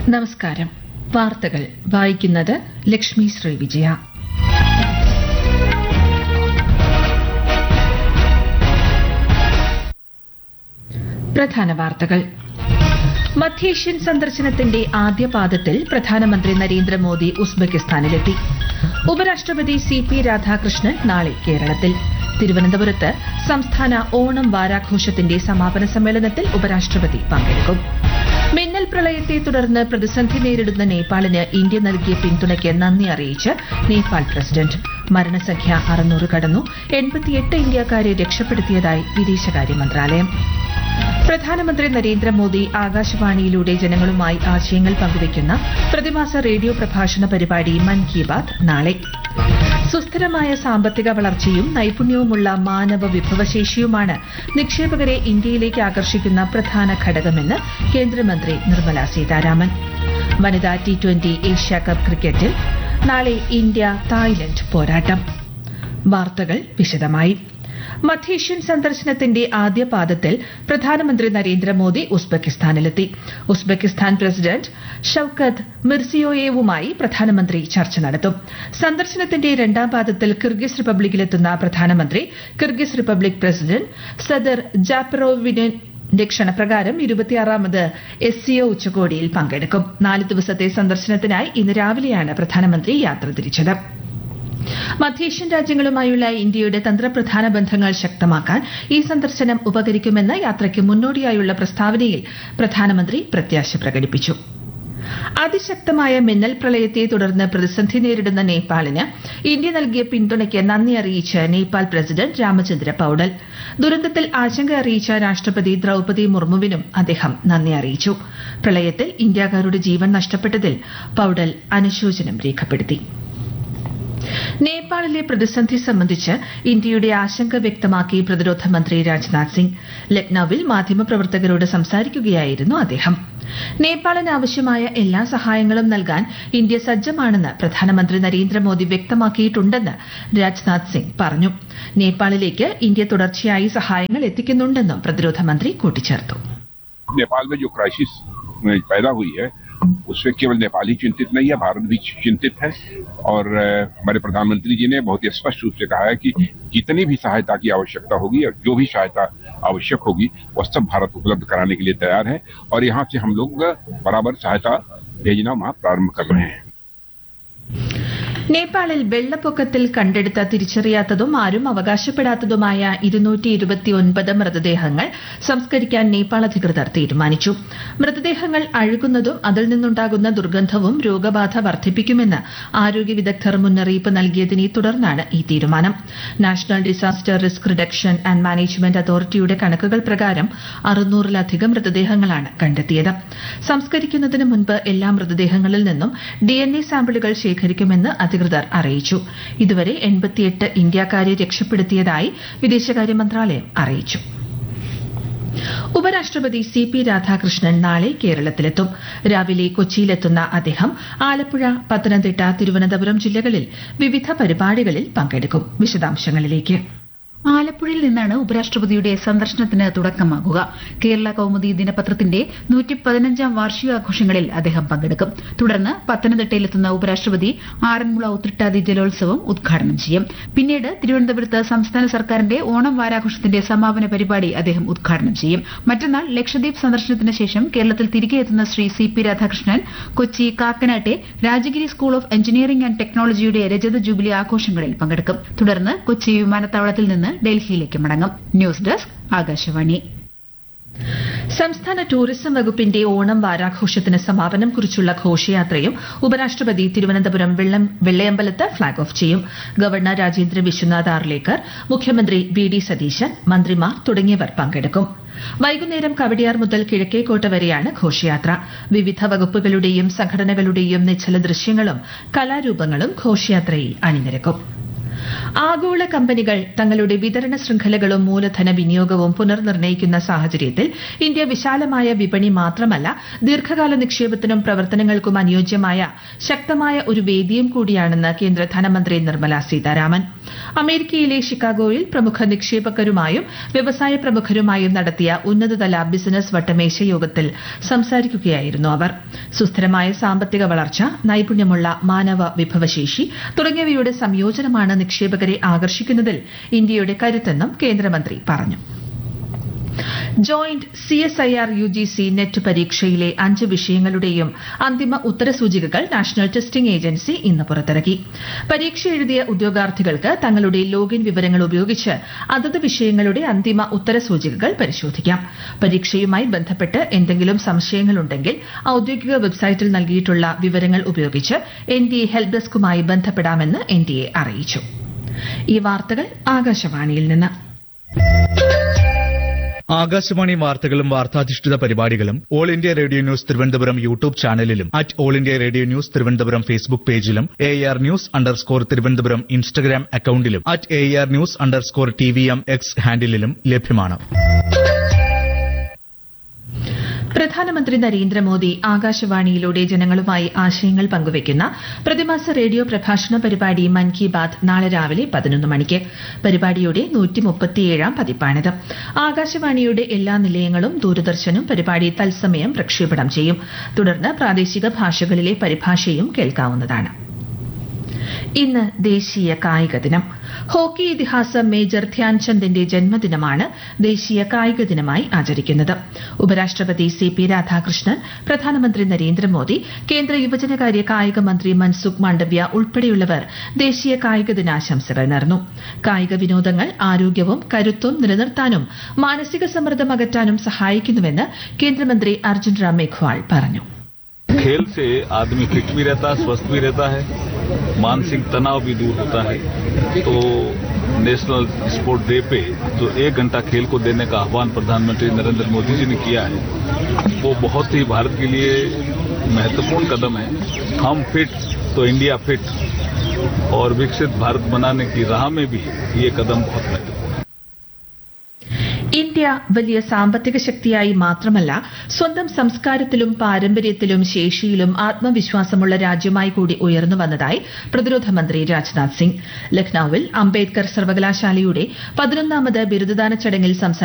നമസ്കാരം വാർത്തകൾ വായിക്കുന്നത് ലക്ഷ്മി ശ്രീ വിജയ പ്രധാന വാർത്തകൾ മധ്യേഷ്യൻ സന്ദർശനത്തിന്റെ ആദ്യ പാദത്തിൽ പ്രധാനമന്ത്രി നരേന്ദ്രമോദി ഉസ്ബെക്കിസ്ഥാനിലെത്തി ഉപരാഷ്ട്രപതി സി പി രാധാകൃഷ്ണൻ നാളെ കേരളത്തിൽ തിരുവനന്തപുരത്ത് സംസ്ഥാന ഓണം വാരാഘോഷത്തിന്റെ സമാപന സമ്മേളനത്തിൽ ഉപരാഷ്ട്രപതി പങ്കെടുക്കും മിന്നൽ പ്രളയത്തെ തുടർന്ന് പ്രതിസന്ധി നേരിടുന്ന നേപ്പാളിന് ഇന്ത്യ നൽകിയ പിന്തുണയ്ക്ക് നന്ദി അറിയിച്ച് നേപ്പാൾ പ്രസിഡന്റ് മരണസംഖ്യ അറുന്നൂറ് കടന്നു എൺപത്തിയെട്ട് ഇന്ത്യക്കാരെ രക്ഷപ്പെടുത്തിയതായി വിദേശകാര്യ മന്ത്രാലയം പ്രധാനമന്ത്രി നരേന്ദ്രമോദി ആകാശവാണിയിലൂടെ ജനങ്ങളുമായി ആശയങ്ങൾ പങ്കുവയ്ക്കുന്ന പ്രതിമാസ റേഡിയോ പ്രഭാഷണ പരിപാടി മൻ കി ബാത് നാളെ സുസ്ഥിരമായ സാമ്പത്തിക വളർച്ചയും നൈപുണ്യവുമുള്ള മാനവ വിഭവശേഷിയുമാണ് നിക്ഷേപകരെ ഇന്ത്യയിലേക്ക് ആകർഷിക്കുന്ന പ്രധാന ഘടകമെന്ന് കേന്ദ്രമന്ത്രി നിർമ്മല സീതാരാമൻ വനിതാ ടി ട്വന്റി ഏഷ്യ കപ്പ് ക്രിക്കറ്റിൽ നാളെ ഇന്ത്യ തായ്ലൻഡ് പോരാട്ടം വാർത്തകൾ വിശദമായി മധ്യേഷ്യൻ സന്ദർശനത്തിന്റെ ആദ്യ പാദത്തിൽ പ്രധാനമന്ത്രി നരേന്ദ്രമോദി ഉസ്ബെക്കിസ്ഥാനിലെത്തി ഉസ്ബെക്കിസ്ഥാൻ പ്രസിഡന്റ് ഷൌക്കത്ത് മിർസിയോയേവുമായി പ്രധാനമന്ത്രി ചർച്ച നടത്തും സന്ദർശനത്തിന്റെ രണ്ടാം പാദത്തിൽ കിർഗിസ് റിപ്പബ്ലിക്കിലെത്തുന്ന പ്രധാനമന്ത്രി കിർഗിസ് റിപ്പബ്ലിക് പ്രസിഡന്റ് സദർ ജാപ്പറോവിന് ക്ഷണപ്രകാരം ഇരുപത്തിയാറാമത് എസ് സിഒ ഉച്ചകോടിയിൽ പങ്കെടുക്കും നാല് ദിവസത്തെ സന്ദർശനത്തിനായി ഇന്ന് രാവിലെയാണ് പ്രധാനമന്ത്രി യാത്ര തിരിച്ചത് മധ്യേഷ്യൻ രാജ്യങ്ങളുമായുള്ള ഇന്ത്യയുടെ തന്ത്രപ്രധാന ബന്ധങ്ങൾ ശക്തമാക്കാൻ ഈ സന്ദർശനം ഉപകരിക്കുമെന്ന് യാത്രയ്ക്ക് മുന്നോടിയായുള്ള പ്രസ്താവനയിൽ പ്രധാനമന്ത്രി പ്രത്യാശ പ്രകടിപ്പിച്ചു അതിശക്തമായ മിന്നൽ പ്രളയത്തെ തുടർന്ന് പ്രതിസന്ധി നേരിടുന്ന നേപ്പാളിന് ഇന്ത്യ നൽകിയ പിന്തുണയ്ക്ക് നന്ദി അറിയിച്ച് നേപ്പാൾ പ്രസിഡന്റ് രാമചന്ദ്ര പൌഡൽ ദുരന്തത്തിൽ ആശങ്ക അറിയിച്ച രാഷ്ട്രപതി ദ്രൌപതി മുർമുവിനും അദ്ദേഹം നന്ദി അറിയിച്ചു പ്രളയത്തിൽ ഇന്ത്യക്കാരുടെ ജീവൻ നഷ്ടപ്പെട്ടതിൽ പൌഡൽ അനുശോചനം രേഖപ്പെടുത്തി നേപ്പാളിലെ പ്രതിസന്ധി സംബന്ധിച്ച് ഇന്ത്യയുടെ ആശങ്ക വ്യക്തമാക്കി പ്രതിരോധ മന്ത്രി രാജ്നാഥ് സിംഗ് ലക്നൌവിൽ മാധ്യമപ്രവർത്തകരോട് സംസാരിക്കുകയായിരുന്നു അദ്ദേഹം നേപ്പാളിന് ആവശ്യമായ എല്ലാ സഹായങ്ങളും നൽകാൻ ഇന്ത്യ സജ്ജമാണെന്ന് പ്രധാനമന്ത്രി നരേന്ദ്രമോദി വ്യക്തമാക്കിയിട്ടുണ്ടെന്ന് രാജ്നാഥ് സിംഗ് പറഞ്ഞു നേപ്പാളിലേക്ക് ഇന്ത്യ തുടർച്ചയായി സഹായങ്ങൾ എത്തിക്കുന്നുണ്ടെന്നും പ്രതിരോധ മന്ത്രി കൂട്ടിച്ചേർത്തു नेपाल में जो क्राइसिस पैदा हुई है उससे केवल नेपाल ही चिंतित नहीं है भारत भी चिंतित है और हमारे प्रधानमंत्री जी ने बहुत ही स्पष्ट रूप से कहा है कि जितनी भी सहायता की आवश्यकता होगी और जो भी सहायता आवश्यक होगी वह सब भारत उपलब्ध कराने के लिए तैयार है और यहाँ से हम लोग बराबर सहायता भेजना वहां प्रारंभ कर रहे हैं നേപ്പാളിൽ വെള്ളപ്പൊക്കത്തിൽ കണ്ടെടുത്ത തിരിച്ചറിയാത്തതും ആരും അവകാശപ്പെടാത്തതുമായ ഇരുന്നൂറ്റി ഇരുപത്തിയൊൻപത് മൃതദേഹങ്ങൾ സംസ്കരിക്കാൻ നേപ്പാൾ അധികൃതർ തീരുമാനിച്ചു മൃതദേഹങ്ങൾ അഴുകുന്നതും അതിൽ നിന്നുണ്ടാകുന്ന ദുർഗന്ധവും രോഗബാധ വർദ്ധിപ്പിക്കുമെന്ന് ആരോഗ്യ വിദഗ്ധർ മുന്നറിയിപ്പ് നൽകിയതിനെ തുടർന്നാണ് ഈ തീരുമാനം national disaster risk reduction and management അതോറിറ്റിയുടെ കണക്കുകൾ പ്രകാരം അറുന്നൂറിലധികം മൃതദേഹങ്ങളാണ് കണ്ടെത്തിയത് സംസ്കരിക്കുന്നതിന് മുൻപ് എല്ലാ മൃതദേഹങ്ങളിൽ നിന്നും ഡിഎൻഎ സാമ്പിളുകൾ ശേഖരിക്കുമെന്ന് അധികൃതർ അറിയിച്ചു ഇതുവരെ എൺപത്തിയെട്ട് ഇന്ത്യക്കാരെ രക്ഷപ്പെടുത്തിയതായി വിദേശകാര്യ മന്ത്രാലയം അറിയിച്ചു ഉപരാഷ്ട്രപതി സി പി രാധാകൃഷ്ണൻ നാളെ കേരളത്തിലെത്തും രാവിലെ കൊച്ചിയിലെത്തുന്ന അദ്ദേഹം ആലപ്പുഴ പത്തനംതിട്ട തിരുവനന്തപുരം ജില്ലകളിൽ വിവിധ പരിപാടികളിൽ പങ്കെടുക്കും വിശദാംശങ്ങളിലേക്ക് ആലപ്പുഴയിൽ നിന്നാണ് ഉപരാഷ്ട്രപതിയുടെ സന്ദർശനത്തിന് തുടക്കമാകുക കേരള കൌമുദി ദിനപത്രത്തിന്റെ നൂറ്റി പതിനഞ്ചാം വാർഷികാഘോഷങ്ങളിൽ അദ്ദേഹം പങ്കെടുക്കും തുടർന്ന് പത്തനംതിട്ടയിലെത്തുന്ന ഉപരാഷ്ട്രപതി ആറന്മുള ഉത്രട്ടാതി ജലോത്സവം ഉദ്ഘാടനം ചെയ്യും പിന്നീട് തിരുവനന്തപുരത്ത് സംസ്ഥാന സർക്കാരിന്റെ ഓണം വാരാഘോഷത്തിന്റെ സമാപന പരിപാടി അദ്ദേഹം ഉദ്ഘാടനം ചെയ്യും മറ്റന്നാൾ ലക്ഷദ്വീപ് സന്ദർശനത്തിന് ശേഷം കേരളത്തിൽ തിരികെ എത്തുന്ന ശ്രീ സി പി രാധാകൃഷ്ണൻ കൊച്ചി കാക്കനാട്ടെ Rajagiri school of engineering and ടെക്നോളജിയുടെ രജത ജൂബിലി ആഘോഷങ്ങളിൽ പങ്കെടുക്കും തുടർന്ന് കൊച്ചി വിമാനത്താവളത്തിൽ നിന്ന് ഡൽഹിയിലേക്ക് മടങ്ങും ന്യൂസ് ഡെസ്ക് ആകാശവാണി സംസ്ഥാന ടൂറിസം വകുപ്പിന്റെ ഓണം വാരാഘോഷത്തിന് സമാപനം കുറിച്ചുള്ള ഘോഷയാത്രയും ഉപരാഷ്ട്രപതി തിരുവനന്തപുരം വെള്ളയമ്പലത്ത് ഫ്ളാഗ് ഓഫ് ചെയ്യും ഗവർണർ രാജേന്ദ്ര വിശ്വനാഥ് ആർലേക്കർ മുഖ്യമന്ത്രി വി ഡി സതീശൻ മന്ത്രിമാർ തുടങ്ങിയവർ പങ്കെടുക്കും വൈകുന്നേരം കവടിയാർ മുതൽ കിഴക്കേക്കോട്ട വരെയാണ് ഘോഷയാത്ര വിവിധ വകുപ്പുകളുടെയും സംഘടനകളുടെയും നിശ്ചല ദൃശ്യങ്ങളും കലാരൂപങ്ങളും ഘോഷയാത്രയിൽ അണിനിരക്കും ആഗോള കമ്പനികൾ തങ്ങളുടെ വിതരണ ശൃംഖലകളും മൂലധന വിനിയോഗവും പുനർനിർണ്ണയിക്കുന്ന സാഹചര്യത്തിൽ ഇന്ത്യ വിശാലമായ വിപണി മാത്രമല്ല ദീർഘകാല നിക്ഷേപത്തിനും പ്രവർത്തനങ്ങൾക്കും അനുയോജ്യമായ ശക്തമായ ഒരു വേദിയും കൂടിയാണെന്ന് കേന്ദ്ര ധനമന്ത്രി നിർമ്മല സീതാരാമൻ അമേരിക്കയിലെ ഷിക്കാഗോയിൽ പ്രമുഖ നിക്ഷേപകരുമായും വ്യവസായ പ്രമുഖരുമായും നടത്തിയ ഉന്നതതല ബിസിനസ് വട്ടമേശ യോഗത്തിൽ സംസാരിക്കുകയായിരുന്നു അവർ സുസ്ഥിരമായ സാമ്പത്തിക വളർച്ച നൈപുണ്യമുള്ള മാനവ വിഭവശേഷി തുടങ്ങിയവയുടെ സംയോജനമാണ് നിക്ഷേപകരെ ആകർഷിക്കുന്നതിൽ ഇന്ത്യയുടെ കരുത്തെന്നും കേന്ദ്രമന്ത്രി പറഞ്ഞു joint C S I R U G C net പരീക്ഷയിലെ അഞ്ച് വിഷയങ്ങളുടെയും അന്തിമ ഉത്തരസൂചികകൾ നാഷണൽ ടെസ്റ്റിംഗ് ഏജൻസി ഇന്ന് പുറത്തിറക്കി പരീക്ഷ എഴുതിയ ഉദ്യോഗാർത്ഥികൾക്ക് തങ്ങളുടെ ലോഗിൻ വിവരങ്ങൾ ഉപയോഗിച്ച് അതത് വിഷയങ്ങളുടെ അന്തിമ ഉത്തരസൂചികകൾ പരിശോധിക്കാം പരീക്ഷയുമായി ബന്ധപ്പെട്ട് എന്തെങ്കിലും സംശയങ്ങളുണ്ടെങ്കിൽ ഔദ്യോഗിക വെബ്സൈറ്റിൽ നൽകിയിട്ടുള്ള വിവരങ്ങൾ ഉപയോഗിച്ച് എൻ ഡി എ ഹെൽപ് ഡെസ്കുമായി ബന്ധപ്പെടാമെന്ന് എൻ ഡി എ അറിയിച്ചു ഈ വാർത്തകൾ ആകാശവാണിയിൽ നിന്ന് ആകാശവാണി വാർത്തകളും വാർത്താധിഷ്ഠിത പരിപാടികളും all India radio news Thiruvananthapuram YouTube ചാനലിലും at all India radio news Thiruvananthapuram Facebook പേജിലും A R news underscore Thiruvananthapuram Instagram അക്കൌണ്ടിലും at A R news underscore T V M X ഹാൻഡിലും ലഭ്യമാണ് പ്രധാനമന്ത്രി നരേന്ദ്രമോദി ആകാശവാണിയിലൂടെ ജനങ്ങളുമായി ആശയങ്ങൾ പങ്കുവയ്ക്കുന്ന പ്രതിമാസ റേഡിയോ പ്രഭാഷണ പരിപാടി മൻ കി ബാത് നാളെ രാവിലെ പതിനൊന്ന് മണിക്ക് പരിപാടിയുടെ നൂറ്റിമുപ്പത്തിയേഴാം പതിപ്പാണിത് ആകാശവാണിയുടെ എല്ലാ നിലയങ്ങളും ദൂരദർശനും പരിപാടി തത്സമയം പ്രക്ഷേപണം ചെയ്യും തുടർന്ന് പ്രാദേശിക ഭാഷകളിലെ പരിഭാഷയും കേൾക്കാവുന്നതാണ് ഇന്ന് ദേശീയ കായിക ദിനം ഹോക്കി ഇതിഹാസം മേജർ ധ്യാൻചന്ദിന്റെ ജന്മദിനമാണ് ദേശീയ കായിക ദിനമായി ആചരിക്കുന്നത് ഉപരാഷ്ട്രപതി സി പി രാധാകൃഷ്ണൻ പ്രധാനമന്ത്രി നരേന്ദ്രമോദി കേന്ദ്ര യുവജനകാര്യ കായിക മന്ത്രി മൻസുഖ് മാണ്ഡവ്യ ഉൾപ്പെടെയുള്ളവർ ദേശീയ കായിക ദിനാശംസകൾ നേർന്നു കായിക വിനോദങ്ങൾ ആരോഗ്യവും കരുത്തും നിലനിർത്താനും മാനസിക സമ്മർദ്ദം അകറ്റാനും സഹായിക്കുന്നുവെന്ന് കേന്ദ്രമന്ത്രി അർജുൻ റാം മേഘ്വാൾ പറഞ്ഞു खेल से आदमी फिट भी रहता है स्वस्थ भी रहता है मानसिक तनाव भी दूर होता है तो नेशनल स्पोर्ट डे पे जो एक घंटा खेल को देने का आह्वान प्रधानमंत्री नरेंद्र मोदी जी ने किया है वो बहुत ही भारत के लिए महत्वपूर्ण कदम है हम फिट तो इंडिया फिट और विकसित भारत बनाने की राह में भी ये कदम बहुत महत्वपूर्ण है ഇന്ത്യ വലിയ സാമ്പത്തിക ശക്തിയായി മാത്രമല്ല സ്വന്തം സംസ്കാരത്തിലും പാരമ്പര്യത്തിലും ശേഷിയിലും ആത്മവിശ്വാസമുള്ള രാജ്യമായി കൂടി ഉയർന്നു വന്നതായി പ്രതിരോധ മന്ത്രി രാജ്നാഥ് സിംഗ് ലക്നൌവിൽ അംബേദ്കർ സർവകലാശാലയുടെ പതിനൊന്നാമത് ബിരുദദാന ചടങ്ങിൽ സംസാരിച്ചു